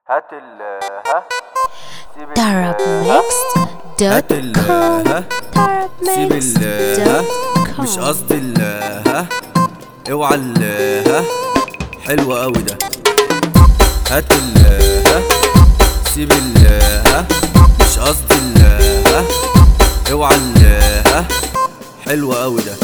هات ال ها سيب ال- Tarab Mixed هات ال ها Tarab سيب ال ها مش Mixed قصدي ال ها اوعى ال ها حلو قوي ده هات ال ها سيب ال ها مش قصدي ال ها اوعى ال ها حلو قوي ده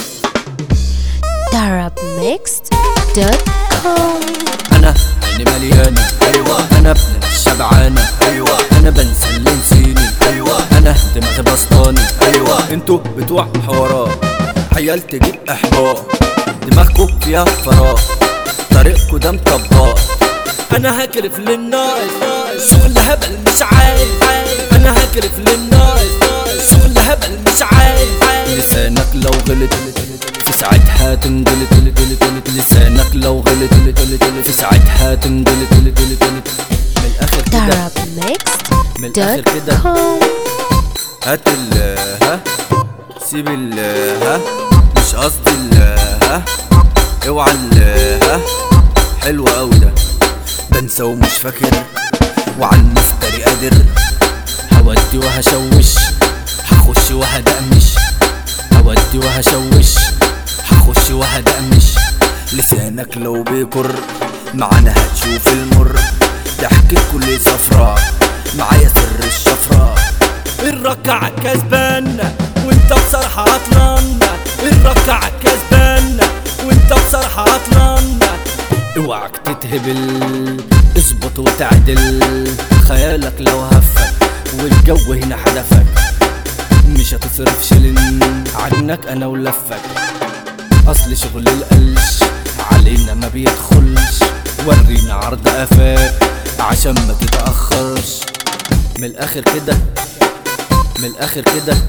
Tarab Mixed dot com انا عيني مليانه ايوه انا ابن الشبعانه ايوه انا بنسى اللي نسيني ايوه انا دماغي بسطاني ايوه انتوا بتوع حوارات عيال تجيب احباط دماغكوا فيها فراغ طريقكوا ده مطبق انا هكرف للناس شغل هبل مش عايز انا هكرف للناس شغل هبل مش عايز لسانك لو غلط في ساعتها تنجلط لسانك لو غلط في ساعتها تنجلط من الاخر كده Tarab Mixed من الاخر dot كده com هات ال ها سيب ال ها مش قصدي ال ها اوعى ال ها حلو قوي ده بنسى ومش فاكر وعلى المفتري قادر هودي وهشوش هخش وهدقمش هودي وهشوش هخش وهدقمش لسانك لو بيكر معانا هتشوف المر ضحكة كل صفراء معايا سر الشفراء الركعة كسبان وانت بصراحة عطلان الركعة كسبان وانت بصراحة عطلان اوعك تتهبل اظبط وتعدل خيالك لو هفك والجو هنا حدفك مش هتصرف شلن عنك انا ولفك اصل شغل القلش علينا ما بيدخلش ورينا عرض قفاك عشان ما تتأخرش من الاخر كده من الاخر كده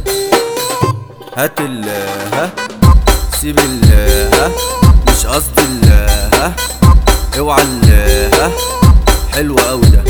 هات ال ها سيب ال ها مش قصدي ال ها اوعى ال ها حلو قوي ده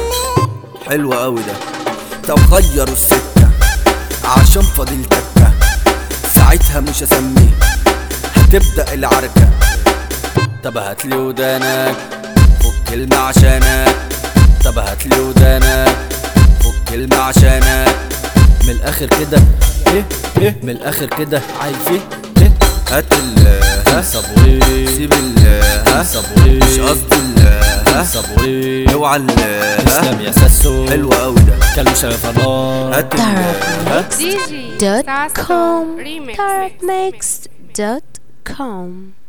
حلو قوي ده طب غيروا السكة عشان فاضل تكة ساعتها مش هسميه هتبدأ العركة طب هاتلي ودانك فك كلمة عشانك طب هاتلي ودانك فك كلمة عشانك من الآخر كده ايه ايه من الآخر كده عايز ايه ايه هات ال ها صبري سيب ال ها صبري مش قصدي ال ها صبري اوعى ال ها اسلام يا ساسو حلو قوي ده كلام شايف هات ال ها Tarab Mixed dot com Tarab Mixed dot com